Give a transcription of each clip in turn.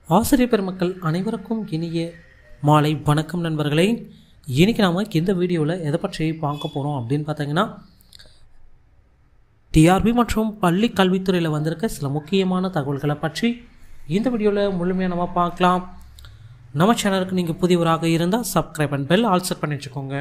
ஆசிரியர் பெருமக்கள் அனைவருக்கும் இனிய மாலை வணக்கம் நண்பர்களே இன்றைக்கி நாம் இந்த வீடியோவில் எதை பற்றி பார்க்க போகிறோம் அப்படின்னு பார்த்தீங்கன்னா டிஆர்பி மற்றும் பள்ளி கல்வித்துறையில் வந்திருக்க சில முக்கியமான தகவல்களை பற்றி இந்த வீடியோவில் முழுமையாக நம்ம பார்க்கலாம் நம்ம சேனலுக்கு நீங்கள் புதியவராக இருந்தால் subscribe and bell all set பண்ணி வச்சுக்கோங்க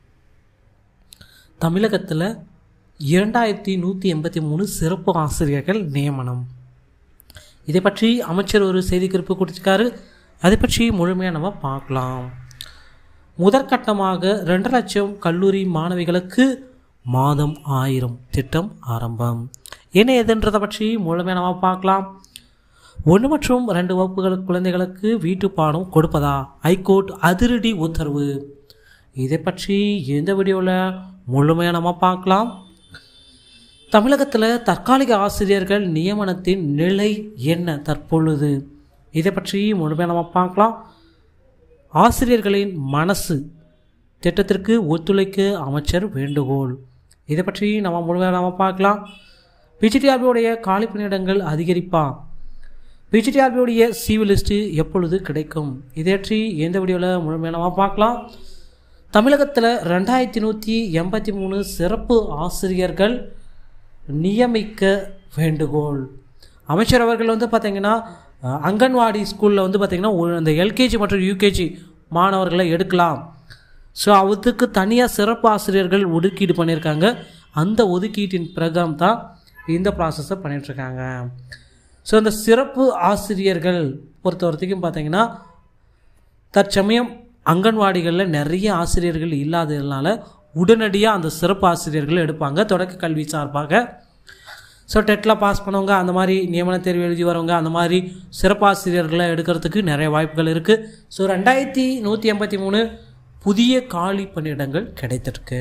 தமிழகத்தில் இரண்டாயிரத்தி நூற்றி எண்பத்தி மூணு சிறப்பு ஆசிரியர்கள் நியமனம் இதை பற்றி அமைச்சர் ஒரு செய்திக்குறிப்பு கொடுத்துருக்காரு அதை பற்றி முழுமையாக நம்ம பார்க்கலாம் முதற்கட்டமாக ரெண்டு லட்சம் கல்லூரி மாணவிகளுக்கு மாதம் ஆயிரம் திட்டம் ஆரம்பம் என்ன எதுன்றதை பற்றி முழுமையாக நம்ம பார்க்கலாம் ஒன்று மற்றும் ரெண்டு வகுப்புகள் குழந்தைகளுக்கு வீட்டு பாடம் கொடுப்பதா ஹைகோர்ட் அதிரடி உத்தரவு இதை பற்றி இந்த வீடியோவில் முழுமையாக நம்ம பார்க்கலாம் தமிழகத்தில் தற்காலிக ஆசிரியர்கள் நியமனத்தின் நிலை என்ன தற்பொழுது இதை பற்றி முழுமையாக நம்ம பார்க்கலாம் ஆசிரியர்களின் மனசு திட்டத்திற்கு ஒத்துழைக்க அமைச்சர் வேண்டுகோள் இதை பற்றி நம்ம முழுமையாக நம்ம பார்க்கலாம் பிஜிடிஆர்பியுடைய காலி பணியிடங்கள் அதிகரிப்பா பிஜிடிஆர்பியுடைய சிவில் லிஸ்ட்டு எப்பொழுது கிடைக்கும் இதை பற்றி எந்த வீடியோவில் முழுமையாக நம்ம பார்க்கலாம் தமிழகத்தில் ரெண்டாயிரத்தி நூற்றி எண்பத்தி மூணு சிறப்பு ஆசிரியர்கள் நியமிக்க வேண்டுகோள் அமைச்சர் அவர்கள் வந்து பார்த்திங்கன்னா அஹ், அங்கன்வாடி ஸ்கூலில் வந்து பார்த்திங்கன்னா ஒரு- அந்த எல்கேஜி மற்றும் யூகேஜி மாணவர்களை எடுக்கலாம் ஸோ அதுக்கு தனியாக சிறப்பு ஆசிரியர்கள் ஒதுக்கீடு பண்ணியிருக்காங்க அந்த ஒதுக்கீட்டின் பிரகாரம் தான் இந்த ப்ராசஸை பண்ணிகிட்ருக்காங்க ஸோ அந்த சிறப்பு ஆசிரியர்கள் பொறுத்த வரைக்கும் பார்த்தீங்கன்னா தற்சமயம் அங்கன்வாடிகளில் நிறைய ஆசிரியர்கள் இல்லாததுனால உடனடியாக அந்த சிறப்பு ஆசிரியர்கள் எடுப்பாங்க தொடக்க கல்வி சார்பாக ஸோ டெட்டில் பாஸ் பண்ணவங்க அந்த மாதிரி நியமன தேர்வு எழுதி வரவங்க அந்த மாதிரி சிறப்பு ஆசிரியர்களை எடுக்கிறதுக்கு நிறைய வாய்ப்புகள் இருக்குது ஸோ ரெண்டாயிரத்தி நூற்றி எண்பத்தி மூணு புதிய காலி பணியிடங்கள் கிடைத்திருக்கு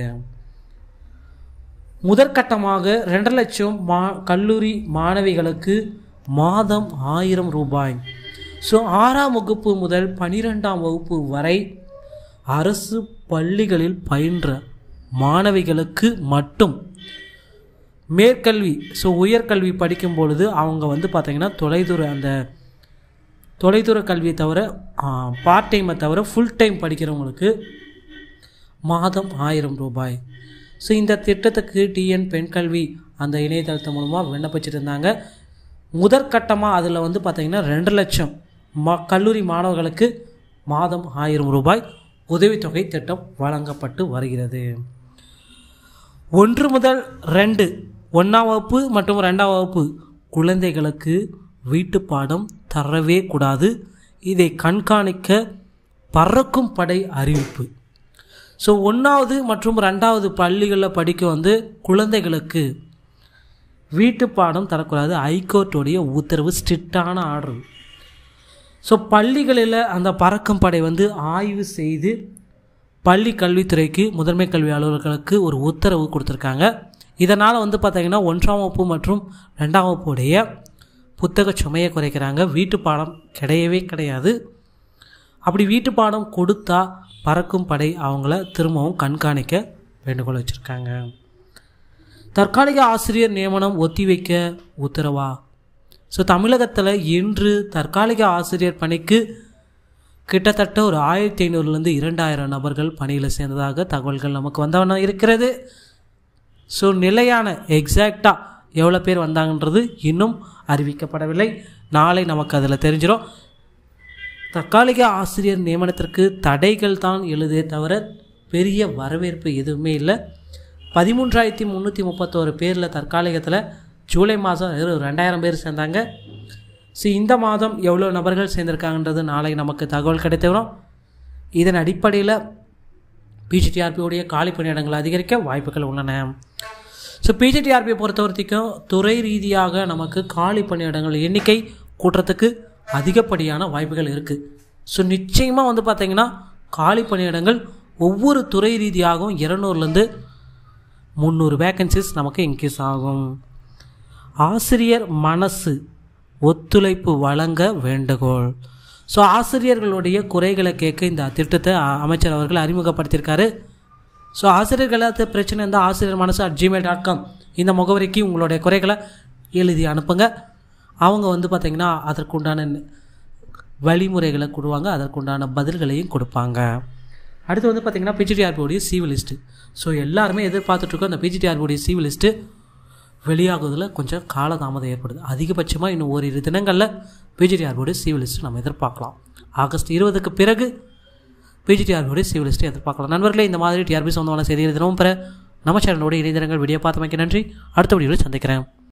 முதற்கட்டமாக ரெண்டு லட்சம் மா கல்லூரி மாணவிகளுக்கு மாதம் ஆயிரம் ரூபாய் ஸோ ஆறாம் வகுப்பு முதல் பனிரெண்டாம் வகுப்பு வரை அரசு பள்ளிகளில் பயின்ற மாணவிகளுக்கு மட்டும் மேற்கல்வி ஸோ உயர்கல்வி படிக்கும் பொழுது அவங்க வந்து பார்த்திங்கன்னா தொலைதூர அந்த தொலைதூர கல்வியை தவிர பார்ட் டைமை தவிர ஃபுல் டைம் படிக்கிறவங்களுக்கு மாதம் ஆயிரம் ரூபாய் ஸோ இந்த திட்டத்துக்கு டிஎன் பெண் கல்வி அந்த இணையதளத்து மூலமாக விண்ணப்பிச்சிட்டு இருந்தாங்க முதற்கட்டமாக அதில் வந்து பார்த்திங்கன்னா ரெண்டு லட்சம் மா கல்லூரி மாணவர்களுக்கு மாதம் ஆயிரம் ரூபாய் உதவித்தொகை திட்டம் வழங்கப்பட்டு வருகிறது ஒன்று முதல் ரெண்டு ஒன்றாம் வகுப்பு மற்றும் ரெண்டாம் வகுப்பு குழந்தைகளுக்கு வீட்டு பாடம் தரவே கூடாது இதை கண்காணிக்க பறக்கும் படை அறிவிப்பு ஸோ ஒன்றாவது மற்றும் ரெண்டாவது பள்ளிகளில் படிக்க வந்து குழந்தைகளுக்கு வீட்டு பாடம் தரக்கூடாது ஹைகோர்ட்டுடைய உத்தரவு ஸ்ட்ரிக்டான ஆர்டர் ஸோ பள்ளிகளில் அந்த பறக்கும் படை வந்து ஆய்வு செய்து பள்ளி கல்வித்துறைக்கு முதன்மை கல்வி அலுவலர்களுக்கு ஒரு உத்தரவு கொடுத்துருக்காங்க இதனால் வந்து பார்த்திங்கன்னா ஒன்றாம் வகுப்பு மற்றும் ரெண்டாம் வகுப்புடைய புத்தக சுமையை குறைக்கிறாங்க வீட்டு பாடம் கிடையவே கிடையாது அப்படி வீட்டு பாடம் கொடுத்தா பறக்கும் படை அவங்கள திரும்பவும் கண்காணிக்க வேண்டுகோள் வச்சுருக்காங்க தற்காலிக ஆசிரியர் நியமனம் ஒத்திவைக்க உத்தரவா ஸோ தமிழகத்தில் இன்று தற்காலிக ஆசிரியர் பணிக்கு கிட்டத்தட்ட ஒரு ஆயிரத்தி ஐநூறுலேருந்து இரண்டாயிரம் நபர்கள் பணியில் சேர்ந்ததாக தகவல்கள் நமக்கு வந்தவன இருக்கிறது ஸோ நிலையான எக்ஸாக்டாக எவ்வளோ பேர் வந்தாங்கன்றது இன்னும் அறிவிக்கப்படவில்லை நாளை நமக்கு அதில் தெரிஞ்சிடும் தற்காலிக ஆசிரியர் நியமனத்திற்கு தடைகள் தான் எழுதே தவிர பெரிய வரவேற்பு எதுவுமே இல்லை பதிமூன்றாயிரத்தி முந்நூற்றி முப்பத்தோரு பேரில் தற்காலிகத்தில் ஜூலை மாதம் வெறும் ரெண்டாயிரம் பேர் சேர்ந்தாங்க ஸோ இந்த மாதம் எவ்வளோ நபர்கள் சேர்ந்திருக்காங்கன்றது நாளை நமக்கு தகவல் கிடைத்து வரும் இதன் அடிப்படையில் பிஜிடிஆர்பியுடைய காலி பணியிடங்கள் அதிகரிக்க வாய்ப்புகள் உள்ளன ஸோ பிஜிடிஆர்பியை பொறுத்த வரைக்கும் துறை ரீதியாக நமக்கு காலி பணியிடங்கள் எண்ணிக்கை கூட்டுறதுக்கு அதிகப்படியான வாய்ப்புகள் இருக்குது ஸோ நிச்சயமாக வந்து பார்த்திங்கன்னா காலி பணியிடங்கள் ஒவ்வொரு துறை ரீதியாகவும் இரநூறுலேருந்து முந்நூறு வேக்கன்சிஸ் நமக்கு இன்க்ரீஸ் ஆகும் ஆசிரியர் மனசு ஒத்துழைப்பு வழங்க வேண்டுகோள் ஸோ ஆசிரியர்களுடைய குறைகளை கேட்க இந்த திட்டத்தை அ- அமைச்சர் அவர்கள் அறிமுகப்படுத்தியிருக்காரு ஸோ ஆசிரியர்களாக பிரச்சனை இருந்தால் ஆசிரியர் மனசு அட் ஜிமெயில் டாட் காம் இந்த முகவரிக்கு உங்களுடைய குறைகளை எழுதி அனுப்புங்க அவங்க வந்து பார்த்திங்கன்னா அதற்குண்டான வழிமுறைகளை கொடுவாங்க அதற்குண்டான பதில்களையும் கொடுப்பாங்க அடுத்து வந்து பார்த்திங்கன்னா பிஜிடிஆர்பியோடைய சிவி லிஸ்ட்டு ஸோ எல்லாருமே எதிர்பார்த்துட்ருக்கோம் அந்த பிஜிடிஆர்பியோடைய சிவி லிஸ்ட்டு வெளியாகுவதில் கொஞ்சம் காலதாமதம் ஏற்படுது அதிகபட்சமாக இன்னும் ஓரிரு தினங்களில் பிஜிடிஆர்பியோடைய சிவி லிஸ்ட்டு நம்ம எதிர்பார்க்கலாம் ஆகஸ்ட் இருபதுக்கு பிறகு பிஜிடிஆர்பியோடைய சிவி லிஸ்ட்டு எதிர்பார்க்கலாம் நண்பர்களே இந்த மாதிரி டிஆர்பி சொந்தமான செய்திகள் தினமும் பெற நம்ம சேனலோட இணையதளங்கள் வீடியோ பார்த்தமைக்கு நன்றி அடுத்த வீடியோவில் சந்திக்கிறேன்